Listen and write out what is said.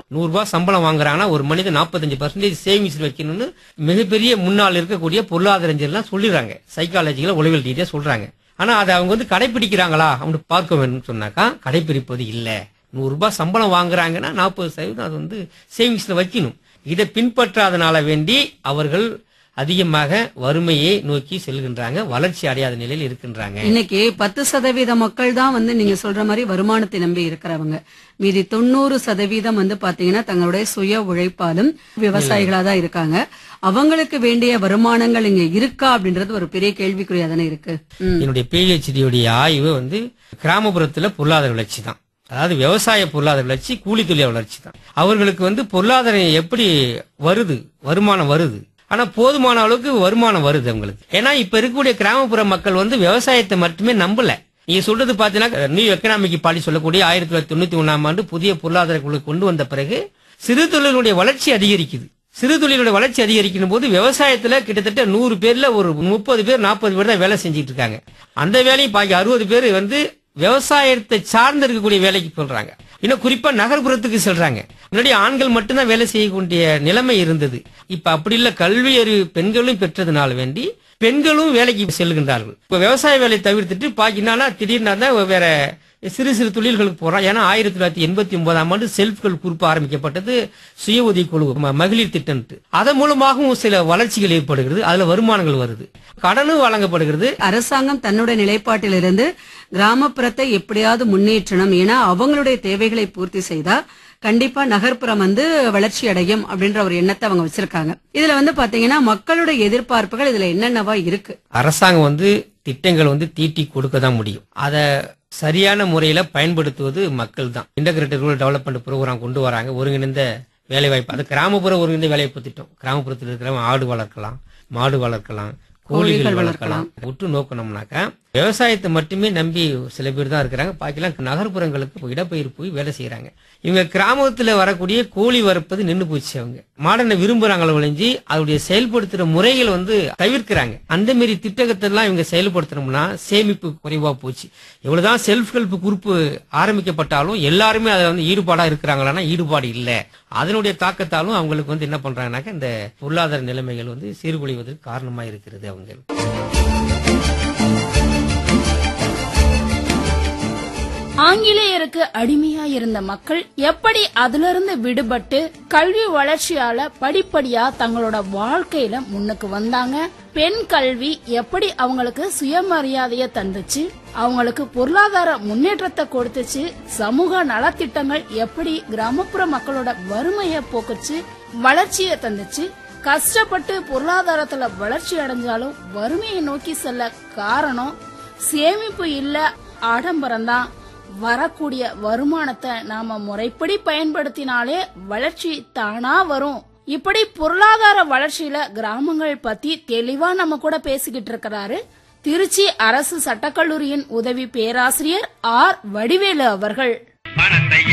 நூறு ரூபாய் சம்பளம் வாங்குறாங்கன்னா ஒரு மனிதன் நாற்பத்தஞ்சு பர்சன்டேஜ் சேவிங்ஸ் வைக்கணும்னு மிகப்பெரிய முன்னால் இருக்கக்கூடிய பொருளாதாரஞ்செல்லாம் சொல்லிடுறாங்க சைக்காலஜிக்கல உளவியல் ரீதியா சொல்றாங்க ஆனா அதை அவங்க வந்து கடைபிடிக்கிறாங்களா அவங்க பார்க்க வேண்டும் சொன்னாக்கா கடைபிடிப்பது இல்ல நூறு ரூபாய் சம்பளம் வாங்குறாங்கன்னா நாற்பது சதவீதம் அது வந்து சேவிங்ஸ்ல வைக்கணும் இதை பின்பற்றாதனால வேண்டி அவர்கள் அதிகமாக வறுமையை நோக்கி செல்கின்றாங்க வளர்ச்சி அடையாத நிலையில் இருக்கின்றாங்க இன்னைக்கு பத்து சதவீத மக்கள் தான் வந்து நீங்க சொல்ற மாதிரி வருமானத்தை நம்பி இருக்கிறவங்க மீதி தொண்ணூறு சதவீதம் வந்து பாத்தீங்கன்னா தங்களுடைய சுய உழைப்பாலும் விவசாயிகளா தான் இருக்காங்க அவங்களுக்கு வேண்டிய வருமானங்கள் இங்க இருக்கா அப்படின்றது ஒரு பெரிய கேள்விக்குறியா தானே இருக்கு ம். என்னுடைய பிஹெச்டியுடைய ஆய்வு வந்து கிராமப்புறத்துல பொருளாதார வளர்ச்சி தான் அதாவது விவசாய பொருளாதார வளர்ச்சி கூலி தொழில் வளர்ச்சி தான் அவர்களுக்கு வந்து பொருளாதாரம் எப்படி வருது வருமானம் வருது ஆனா போதுமான அளவுக்கு வருமானம் வருது அவங்களுக்கு ஏன்னா இப்ப இருக்கக்கூடிய கிராமப்புற மக்கள் வந்து விவசாயத்தை மட்டுமே நம்பல நீங்க சொல்றது பாத்தீங்கன்னா நியூ எக்கனாமிக் பாலி சொல்லக்கூடிய ஆயிரத்தி தொள்ளாயிரத்தி தொண்ணூத்தி ஒண்ணாம் ஆண்டு புதிய பொருளாதார குழு கொண்டு வந்த பிறகு சிறு தொழிலுடைய வளர்ச்சி அதிகரிக்குது சிறு தொழிலோட வளர்ச்சி அதிகரிக்கும் போது விவசாயத்துல கிட்டத்தட்ட நூறு பேர்ல ஒரு முப்பது பேர் நாற்பது பேர் தான் வேலை செஞ்சுட்டு இருக்காங்க அந்த வேலையும் பாக்கி அறுபது பேர் வந்து விவசாயத்தை சார்ந்து இருக்கக்கூடிய வேலைக்கு சொல்றாங்க இன்னும் குறிப்பா நகர்ப்புறத்துக்கு செல்றாங்க முன்னாடி ஆண்கள் மட்டும்தான் வேலை செய்யக்கூடிய நிலைமை இருந்தது இப்ப அப்படி இல்ல கல்வி அறிவு பெண்களும் பெற்றதுனால வேண்டி பெண்களும் வேலைக்கு செல்கின்றார்கள் இப்ப விவசாய வேலையை தவிர்த்துட்டு பாக்கினா திடீர்னு தான் வேற சிறு சிறு தொழில்களுக்கு போறோம் ஏன்னா ஆயிரத்தி தொள்ளாயிரத்தி எண்பத்தி ஒன்பதாம் ஆண்டு செல்ஃப்கள் குரூப் ஆரம்பிக்கப்பட்டது சுய உதவி குழு ம- மகளிர் திட்டம் அதன் மூலமாகவும் சில வளர்ச்சிகள் ஏற்படுகிறது அதுல வருமானங்கள் வருது கடனும் வழங்கப்படுகிறது அரசாங்கம் தன்னுடைய நிலைப்பாட்டிலிருந்து கிராமப்புறத்தை எப்படியாவது முன்னேற்றணும் ஏன்னா அவங்களுடைய தேவைகளை பூர்த்தி செய்தா கண்டிப்பா நகர்ப்புறம் வந்து வளர்ச்சி அடையும் அப்படின்ற ஒரு எண்ணத்தை அவங்க வச்சிருக்காங்க இதுல வந்து பாத்தீங்கன்னா மக்களுடைய எதிர்பார்ப்புகள் இதுல என்னென்னவா இருக்கு அரசாங்கம் வந்து திட்டங்கள் வந்து தீட்டி கொடுக்க தான் முடியும் அதை சரியான முறையில பயன்படுத்துவது மக்கள் தான் இன்டகிரேட்டட் ரூரல் டெவலப்மெண்ட் ப்ரோக்ராம் கொண்டு வராங்க ஒருங்கிணைந்த வேலைவாய்ப்பு அது கிராமப்புற ஒருங்கிணைந்த வேலைவாய்ப்பு திட்டம் கிராமப்புறத்தில் இருக்கிறவங்க ஆடு வளர்க்கலாம் மாடு வளர்க்கலாம் கோழிகள் வளர்க்கலாம் உற்று நோக்கணும்னாக்கா விவசாயத்தை மட்டுமே நம்பி சில பேர் தான் இருக்கிறாங்க பாக்கிலாம் நகர்ப்புறங்களுக்கு இடப்பெயர் போய் வேலை செய்யறாங்க இவங்க கிராமத்துல வரக்கூடிய கோழி வளர்ப்பது நின்னு போச்சு அவங்க மாடனை விரும்புறாங்களோ ஒழிஞ்சு அதோடைய செயல்படுத்துற முறைகள் வந்து தவிர்க்கிறாங்க அந்த மாரி திட்டத்தை எல்லாம் இவங்க செயல்படுத்தணும்னா சேமிப்பு குறைவா போச்சு எவ்வளவுதான் செல்ஃப் ஹெல்ப் குரூப் ஆரம்பிக்கப்பட்டாலும் எல்லாருமே அதுல வந்து ஈடுபாடா இருக்கிறாங்களான்னா ஈடுபாடு இல்ல அதனுடைய தாக்கத்தாலும் அவங்களுக்கு வந்து என்ன பண்றாங்கன்னாக்க இந்த பொருளாதார நிலைமைகள் வந்து சீர்குலைவதற்கு காரணமா இருக்கிறது அவங்களுக்கு ஆங்கிலேயருக்கு அடிமையா இருந்த மக்கள் எப்படி அதிலிருந்து விடுபட்டு கல்வி வளர்ச்சியால படிப்படியா தங்களோட வாழ்க்கையில முன்னுக்கு வந்தாங்க பெண் கல்வி எப்படி அவங்களுக்கு சுயமரியாதைய தந்துச்சு அவங்களுக்கு பொருளாதார முன்னேற்றத்தை கொடுத்துச்சு சமூக நலத்திட்டங்கள் எப்படி கிராமப்புற மக்களோட வறுமைய போக்குச்சு வளர்ச்சியை தந்துச்சு கஷ்டப்பட்டு பொருளாதாரத்துல வளர்ச்சி அடைஞ்சாலும் வறுமையை நோக்கி செல்ல காரணம் சேமிப்பு இல்ல ஆடம்பரம் தான் வரக்கூடிய வருமானத்தை நாம முறைப்படி பயன்படுத்தினாலே வளர்ச்சி தானா வரும் இப்படி பொருளாதார வளர்ச்சியில கிராமங்கள் பத்தி தெளிவா நம்ம கூட பேசிக்கிட்டு இருக்கிறாரு திருச்சி அரசு சட்டக்கல்லூரியின் உதவி பேராசிரியர் ஆர் வடிவேலு அவர்கள்